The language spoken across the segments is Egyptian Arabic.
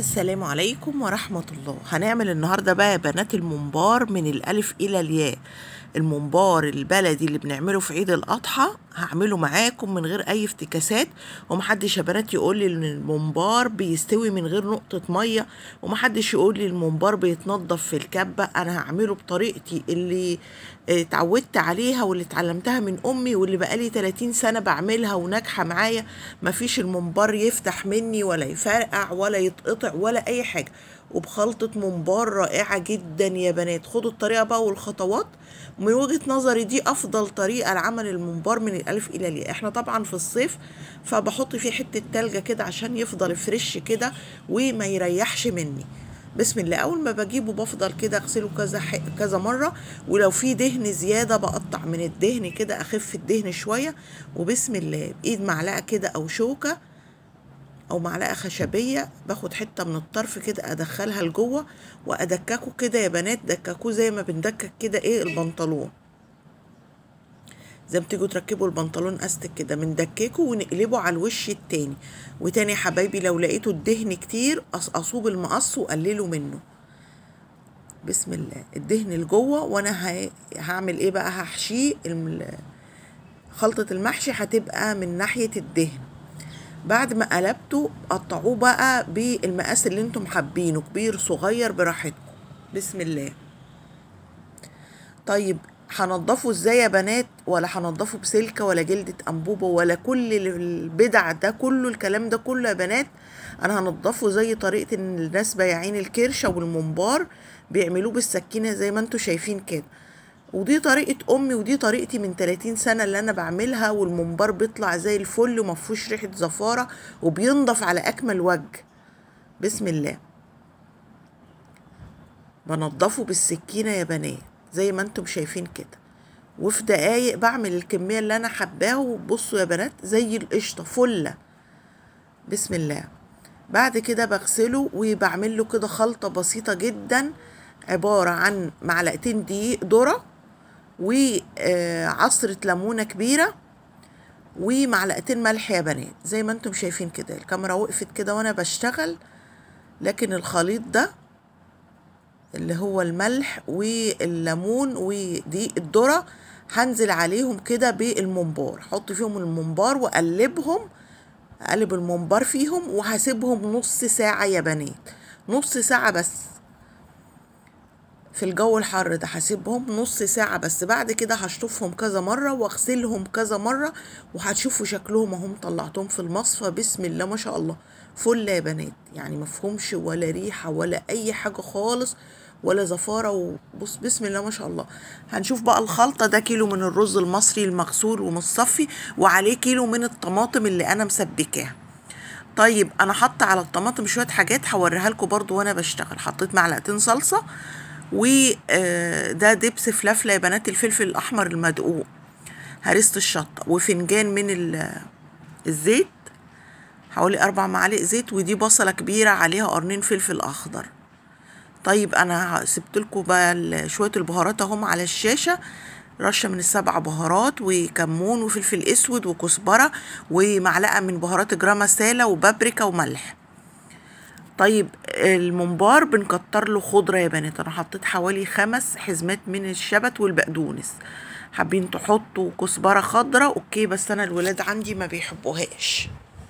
السلام عليكم ورحمة الله هنعمل النهاردة بقى يا بنات الممبار من الألف إلى الياء الممبار البلدي اللي بنعمله في عيد الأضحى هعمله معاكم من غير أي افتكاسات ومحدش يا بنات يقول لي إن الممبار بيستوي من غير نقطة مية ومحدش يقول لي الممبار بيتنضف في الكبة أنا هعمله بطريقتي اللي اتعودت عليها واللي اتعلمتها من أمي واللي بقالي 30 سنة بعملها وناجحة معايا مفيش الممبار يفتح مني ولا يفرقع ولا يتقطع ولا أي حاجة وبخلطة ممبار رائعة جدا يا بنات خدوا الطريقة بقى والخطوات من وجهة نظري دي أفضل طريقة لعمل الممبار من الألف إلى الياء احنا طبعا في الصيف فبحط فيه حتة تلجة كده عشان يفضل فريش كده وما يريحش مني بسم الله اول ما بجيبه بفضل كده اغسله كذا ح... كذا مره ولو في دهن زياده بقطع من الدهن كده اخف الدهن شويه وبسم الله بايد معلقه كده او شوكه او معلقه خشبيه باخد حته من الطرف كده ادخلها لجوه وادككه كده يا بنات دككوه زي ما بندكك كده ايه البنطلون زي ما تيجوا تركبوا البنطلون استك كده بندككه ونقلبه على الوش التاني وتاني يا حبايبي لو لقيتوا الدهن كتير قصقصوه بالمقص وقللوا منه بسم الله الدهن لجوه وانا هعمل ايه بقى هحشيه خلطة المحشي هتبقى من ناحية الدهن بعد ما قلبته قطعوه بقى بالمقاس اللي انتم حابينه كبير صغير براحتكم بسم الله طيب هنضفه ازاي يا بنات ولا هنضفه بسلكة ولا جلدة انبوبة ولا كل البدع ده كله الكلام ده كله يا بنات انا هنضفه زي طريقة ان الناس بايعين الكرشة والممبار بيعملوه بالسكينة زي ما انتوا شايفين كده ودي طريقة أمي ودي طريقتي من 30 سنة اللي أنا بعملها والممبار بيطلع زي الفل ومفهوش ريحة زفارة وبينضف على أكمل وجه بسم الله بنضفه بالسكينة يا بنات زي ما انتم شايفين كده وفي دقايق بعمل الكمية اللي أنا حباها وبصوا يا بنات زي القشطة فلة بسم الله بعد كده بغسله وبعمل له كده خلطة بسيطة جدا عبارة عن معلقتين دقيق ذرة وعصرة ليمونة كبيرة ومعلقتين ملح يا بنات زي ما انتم شايفين كده الكاميرا وقفت كده وانا بشتغل لكن الخليط ده اللي هو الملح والليمون ودقيق الذرة هنزل عليهم كده بالممبار احط فيهم الممبار واقلبهم اقلب الممبار فيهم وهسيبهم نص ساعة يا بنات نص ساعة بس في الجو الحر ده هسيبهم نص ساعة بس بعد كده هشطفهم كذا مرة واغسلهم كذا مرة وهتشوفوا شكلهم اهم طلعتهم في المصفى بسم الله ما شاء الله فل يا بنات يعني مفهومش ولا ريحة ولا أي حاجة خالص ولا زفارة وبص بسم الله ما شاء الله هنشوف بقى الخلطة ده كيلو من الرز المصري المغسول ومتصفي وعليه كيلو من الطماطم اللي أنا مسبكاها طيب أنا حاطة على الطماطم شوية حاجات هوريها لكم برضو وأنا بشتغل حطيت معلقتين صلصة وده دبس فلافلة يا بنات الفلفل الأحمر المدقوق هرسة الشطة وفنجان من الزيت حوالي أربع معالق زيت ودي بصلة كبيرة عليها قرنين فلفل أخضر طيب أنا سبت لكم بقى شوية البهارات أهم على الشاشة رشة من السبع بهارات وكمون وفلفل أسود وكزبرة ومعلقة من بهارات جرام مسالة وبابريكا وملح طيب الممبار بنكتر له خضره يا بنات انا حطيت حوالي خمس حزمات من الشبت والبقدونس حابين تحطوا كزبره خضراء اوكي بس انا الولاد عندي ما بيحبوهاش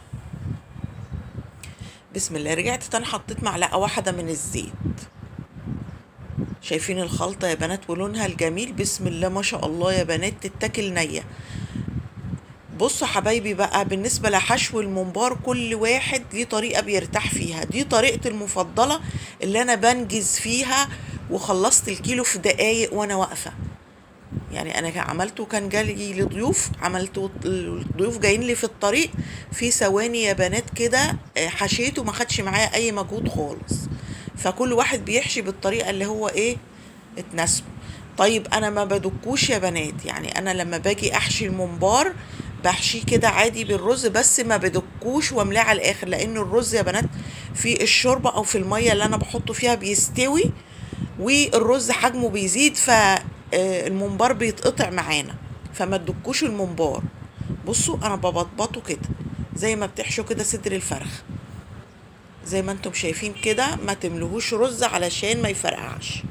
بسم الله رجعت تاني حطيت معلقه واحده من الزيت شايفين الخلطه يا بنات ولونها الجميل بسم الله ما شاء الله يا بنات تتاكل نيه بصوا حبايبي بقى بالنسبة لحشو الممبار كل واحد ليه طريقة بيرتاح فيها دي طريقتي المفضلة اللي أنا بنجز فيها وخلصت الكيلو في دقايق وأنا واقفة يعني أنا عملته كان جالي لضيوف عملته الضيوف جايين لي في الطريق في ثواني يا بنات كده حشيته ما خدش معايا أي مجهود خالص فكل واحد بيحشي بالطريقة اللي هو إيه اتناسبه طيب أنا ما بدكوش يا بنات يعني أنا لما باجي أحشي الممبار بحشيه كده عادي بالرز بس ما بدكوش واملاه على الاخر لان الرز يا بنات في الشوربه او في الميه اللي انا بحطه فيها بيستوي والرز حجمه بيزيد فالممبار بيتقطع معانا فما تدكوش الممبار بصوا انا ببطبطه كده زي ما بتحشوا كده صدر الفرخ زي ما انتم شايفين كده ما تملهوش رز علشان ما يفرقعش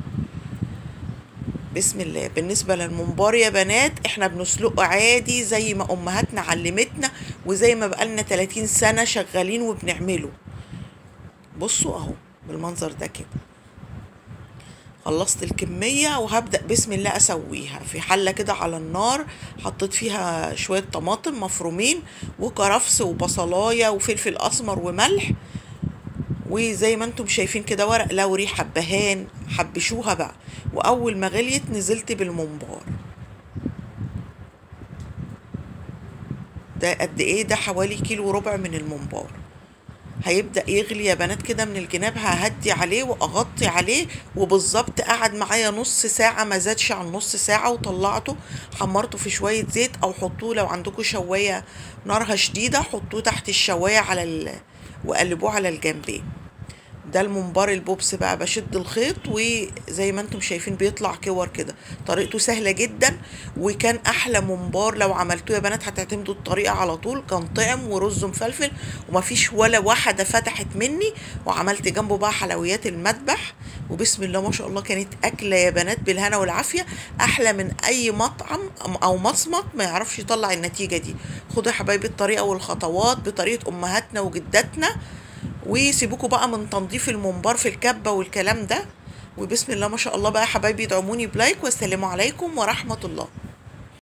بسم الله بالنسبة للممبار يا بنات احنا بنسلقه عادي زي ما امهاتنا علمتنا وزي ما بقالنا 30 سنة شغالين وبنعمله بصوا اهو بالمنظر ده كده خلصت الكمية وهبدأ بسم الله أسويها في حلة كده على النار حطيت فيها شوية طماطم مفرومين وكرفس وبصلاية وفلفل أسمر وملح وزي ما انتم شايفين كده ورق لوري حبهان حبشوها بقى وأول ما غليت نزلت بالممبار ده قد ايه ده حوالي كيلو وربع من الممبار هيبدأ يغلي يا بنات كده من الجناب ههدي عليه وأغطي عليه وبالظبط قعد معايا نص ساعة ما زادش عن نص ساعة وطلعته حمرته في شوية زيت أو حطوه لو عندكم شواية نارها شديدة حطوه تحت الشواية على ال... وقلبوه على الجنبين ده الممبار البوبس بقى بشد الخيط وزي ما انتم شايفين بيطلع كور كده طريقته سهلة جدا وكان احلى ممبار لو عملتوه يا بنات هتعتمدوا الطريقة على طول كان طعم ورز مفلفل ومفيش ولا واحدة فتحت مني وعملت جنبه بقى حلويات المذبح وبسم الله ما شاء الله كانت اكلة يا بنات بالهنا والعافية احلى من اي مطعم او مصمت ما يعرفش يطلع النتيجة دي خدوا يا حبايبي الطريقة والخطوات بطريقة امهاتنا وجداتنا وسيبوكوا بقى من تنظيف الممبار في الكبة والكلام ده وبسم الله ما شاء الله بقى يا حبايبي ادعموني بلايك والسلام عليكم ورحمة الله